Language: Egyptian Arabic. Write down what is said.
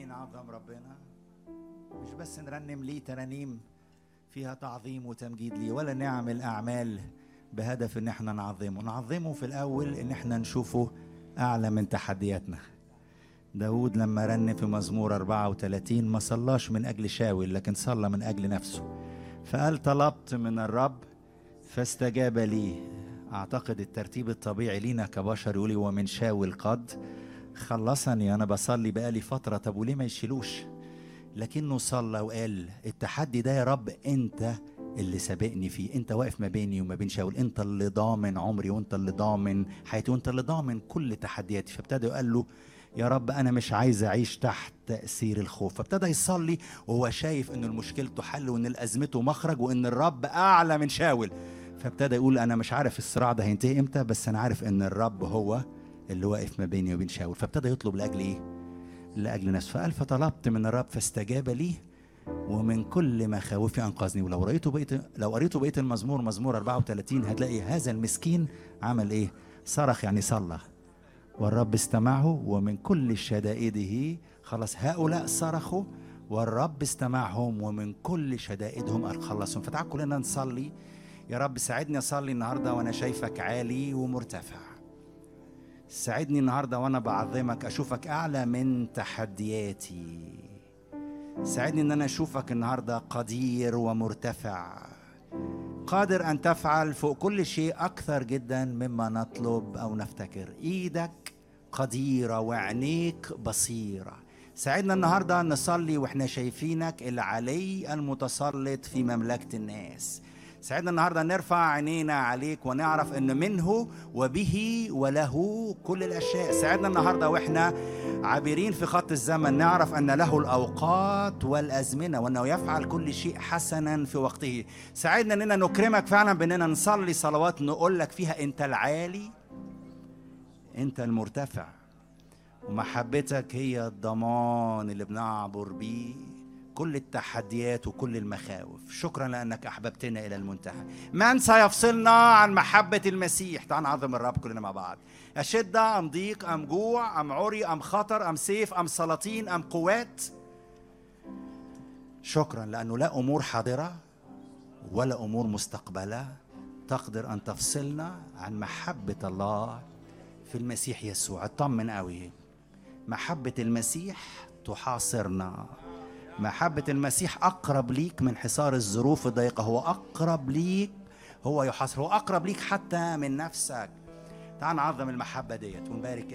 نعظم ربنا مش بس نرنم ليه ترانيم فيها تعظيم وتمجيد ليه ولا نعمل اعمال بهدف ان احنا نعظمه نعظمه في الاول ان احنا نشوفه اعلى من تحدياتنا داود لما رن في مزمور 34 ما صلاش من اجل شاول لكن صلى من اجل نفسه فقال طلبت من الرب فاستجاب لي اعتقد الترتيب الطبيعي لينا كبشر يقولي ومن شاول قد خلصني انا بصلي بقالي فتره طب وليه ما يشيلوش لكنه صلى وقال التحدي ده يا رب انت اللي سابقني فيه انت واقف ما بيني وما بين شاول انت اللي ضامن عمري وانت اللي ضامن حياتي وانت اللي ضامن كل تحدياتي فابتدى يقول له يا رب انا مش عايز اعيش تحت تاثير الخوف فابتدى يصلي وهو شايف ان مشكلته حل وان ازمته مخرج وان الرب اعلى من شاول فابتدى يقول انا مش عارف الصراع ده هينتهي امتى بس انا عارف ان الرب هو اللي واقف ما بيني وبين شاول فابتدى يطلب لاجل ايه لاجل نفسه فقال فطلبت من الرب فاستجاب لي ومن كل مخاوفي انقذني ولو قريته بقيت لو قريته بقيه المزمور مزمور 34 هتلاقي هذا المسكين عمل ايه صرخ يعني صلى والرب استمعه ومن كل شدائده خلاص هؤلاء صرخوا والرب استمعهم ومن كل شدائدهم خلصهم فتعال كلنا نصلي يا رب ساعدني اصلي النهارده وانا شايفك عالي ومرتفع ساعدني النهارده وانا بعظمك اشوفك اعلى من تحدياتي ساعدني ان انا اشوفك النهارده قدير ومرتفع قادر ان تفعل فوق كل شيء اكثر جدا مما نطلب او نفتكر ايدك قديره وعينيك بصيره ساعدنا النهارده نصلي واحنا شايفينك العلي المتسلط في مملكه الناس ساعدنا النهارده نرفع عينينا عليك ونعرف ان منه وبه وله كل الاشياء ساعدنا النهارده واحنا عابرين في خط الزمن نعرف ان له الاوقات والازمنه وانه يفعل كل شيء حسنا في وقته ساعدنا اننا نكرمك فعلا باننا نصلي صلوات نقول لك فيها انت العالي انت المرتفع ومحبتك هي الضمان اللي بنعبر بيه كل التحديات وكل المخاوف شكرا لانك احببتنا الى المنتهى من سيفصلنا عن محبه المسيح تعال نعظم الرب كلنا مع بعض اشده ام ضيق ام جوع ام عري ام خطر ام سيف ام سلاطين ام قوات شكرا لانه لا امور حاضره ولا امور مستقبله تقدر ان تفصلنا عن محبه الله في المسيح يسوع اطمن قوي محبه المسيح تحاصرنا محبة المسيح أقرب ليك من حصار الظروف الضيقة هو أقرب ليك هو يحاصر هو أقرب ليك حتى من نفسك تعال نعظم المحبة ديت ونبارك